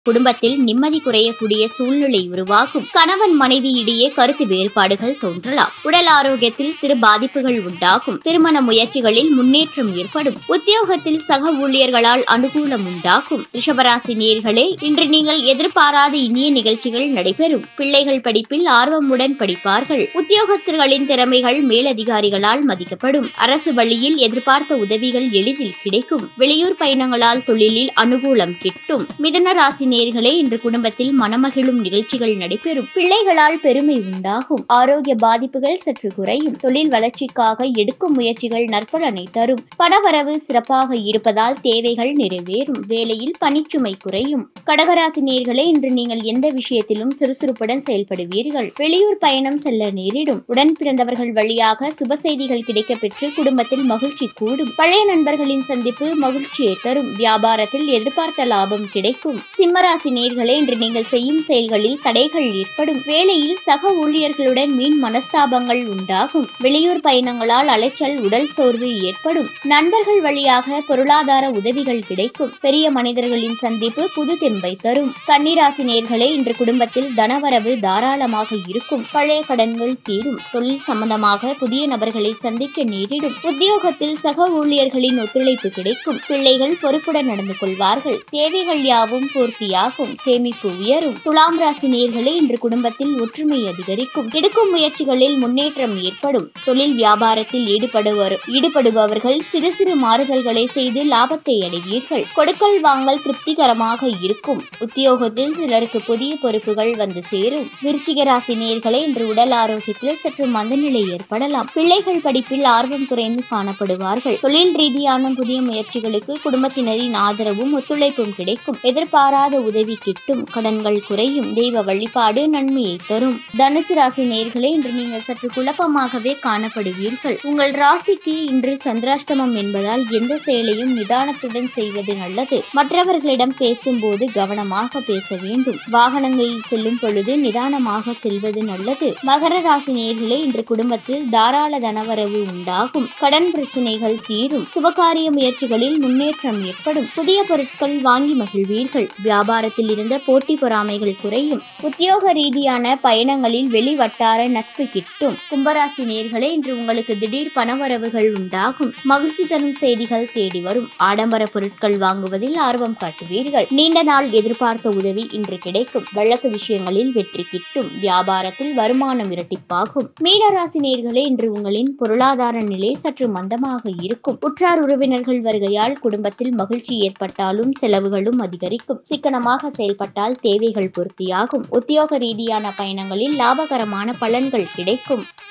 குடும்பத்தில் நிம்மதி குறையக்கூடிய சூழ்நிலை உருவாகும் கணவன் மனைவி இடையே கருத்து வேறுபாடுகள் தோன்றலாம் உடல் ஆரோக்கியத்தில் சிறு பாதிப்புகள் உண்டாகும் திருமண முயற்சிகளில் முன்னேற்றம் ஏற்படும் உத்தியோகத்தில் சக ஊழியர்களால் அனுகூலம் உண்டாகும் ரிஷபராசி நேர்களே இன்று நீங்கள் எதிர்பாராத இனிய நிகழ்ச்சிகள் நடைபெறும் பிள்ளைகள் படிப்பில் ஆர்வமுடன் படிப்பார்கள் உத்தியோகஸ்தர்களின் திறமைகள் மேலதிகாரிகளால் மதிக்கப்படும் அரசு வழியில் எதிர்பார்த்த உதவிகள் எளிதில் கிடைக்கும் வெளியூர் பயணங்களால் தொழிலில் அனுகூலம் கிட்டும் மிதுன ராசி நேர்களே இன்று குடும்பத்தில் மனமகிழும் நிகழ்ச்சிகள் நடைபெறும் பிள்ளைகளால் பெருமை உண்டாகும் ஆரோக்கிய பாதிப்புகள் சற்று குறையும் தொழில் வளர்ச்சிக்காக எடுக்கும் முயற்சிகள் நற்பலனை தரும் பணவரவு சிறப்பாக இருப்பதால் தேவைகள் நிறைவேறும் வேலையில் பணிச்சுமை குறையும் கடகராசி நேர்களே இன்று நீங்கள் எந்த விஷயத்திலும் சுறுசுறுப்புடன் செயல்படுவீர்கள் வெளியூர் பயணம் செல்ல நேரிடும் உடன் பிறந்தவர்கள் வழியாக சுப செய்திகள் கிடைக்கப் பெற்று குடும்பத்தில் மகிழ்ச்சி கூடும் பழைய நண்பர்களின் சந்திப்பு மகிழ்ச்சியை தரும் வியாபாரத்தில் எதிர்பார்த்த லாபம் கிடைக்கும் சிம்மராசி நேர்களே இன்று நீங்கள் செய்யும் செயல்களில் தடைகள் ஏற்படும் வேலையில் சக ஊழியர்களுடன் மீன் மனஸ்தாபங்கள் உண்டாகும் வெளியூர் பயணங்களால் அலைச்சல் உடல் சோர்வு ஏற்படும் நண்பர்கள் வழியாக பொருளாதார உதவிகள் கிடைக்கும் பெரிய மனிதர்களின் சந்திப்பு புது தெம்பை தரும் கன்னிராசி நேர்களே இன்று குடும்பத்தில் தனவரவு தாராளமாக இருக்கும் பழைய கடன்கள் தீரும் தொழில் சம்பந்தமாக புதிய நபர்களை சந்திக்க நேரிடும் உத்தியோகத்தில் சக ஊழியர்களின் ஒத்துழைப்பு கிடைக்கும் பிள்ளைகள் பொறுப்புடன் நடந்து கொள்வார்கள் தேவைகள் யாவும் பூர்த்தியாகும் சேமிப்பு உயரும் துலாம் ராசி நேர்களே இன்று குடும்பத்தில் ஒற்றுமை அதிகரிக்கும் எடுக்கும் முயற்சிகளில் முன்னேற்றம் ஏற்படும் தொழில் வியாபாரத்தில் ஈடுபடுவர் ஈடுபடுபவர்கள் சிறு சிறு மாறுதல்களை செய்து லாபத்தை அடைவீர்கள் கொடுக்கல் வாங்கல் திருப்திகரமாக இருக்கும் உத்தியோகத்தில் சிலருக்கு புதிய பொறுப்புகள் வந்து சேரும் விருச்சிக ராசி நேர்களே இன்று உடல் ஆரோக்கியத்தில் சற்று மந்தநிலை ஏற்படலாம் பிள்ளைகள் படிப்பில் ஆர்வம் குறைந்து காணப்படுவார்கள் தொழில் ரீதியான புதிய முயற்சிகளுக்கு குடும்பத்தினரின் ஆதரவும் ஒத்துழைப்பும் கிடைக்கும் எதிர்பாராத உதவி கிட்டும் கடன்கள் குறையும் தெய்வ வழிபாடு நன்மையை தரும் தனுசு ராசி நேர்களே இன்று நீங்கள் சற்று குழப்பமாகவே காணப்படுவீர்கள் உங்கள் ராசிக்கு இன்று சந்திராஷ்டமம் என்பதால் எந்த செயலையும் நிதானத்துடன் செய்வது நல்லது மற்றவர்களிடம் பேசும்போது கவனமாக பேச வேண்டும் வாகனங்களில் செல்லும் பொழுது நிதானமாக செல்வது நல்லது மகர ராசி நேர்களே இன்று குடும்பத்தில் தாராள தனவரவு உண்டாகும் கடன் பிரச்சனைகள் தீரும் சுபகாரிய முயற்சிகளில் முன்னேற்றம் ஏற்படும் புதிய பொருட்கள் வாங்கி மகிழ்வீர்கள் வியாபாரத்தில் இருந்த போட்டி பொறாமைகள் குறையும் உத்தியோக ரீதியான பயணங்களில் வெளி வட்டார நட்பு கிட்டும் கும்பராசி நேர்களே இன்று உங்களுக்கு திடீர் பணவரவுகள் உண்டாகும் மகிழ்ச்சி தரும் செய்திகள் தேடி வரும் ஆடம்பர பொருட்கள் வாங்குவதில் ஆர்வம் காட்டுவீர்கள் நீண்ட நாள் எதிர்பார்த்த உதவி இன்று கிடைக்கும் வழக்கு விஷயங்களில் வெற்றி கிட்டும் வியாபாரத்தில் வருமானம் இரட்டிப்பாகும் மீனராசி நேர்களே இன்று உங்களின் பொருளாதார நிலை சற்று மந்தமாக இருக்கும் உற்றார் உறவினர்கள் வருகையால் குடும்பத்தில் மகிழ்ச்சி ஏற்பட்டாலும் செலவுகளும் அதிகரிக்கும் சிக்கனமாக செயல்பட்டால் தேவைகள் பூர்த்தியாகும் உத்தியோக ரீதியான பயணங்களில் லாபகரமான பலன்கள் கிடைக்கும்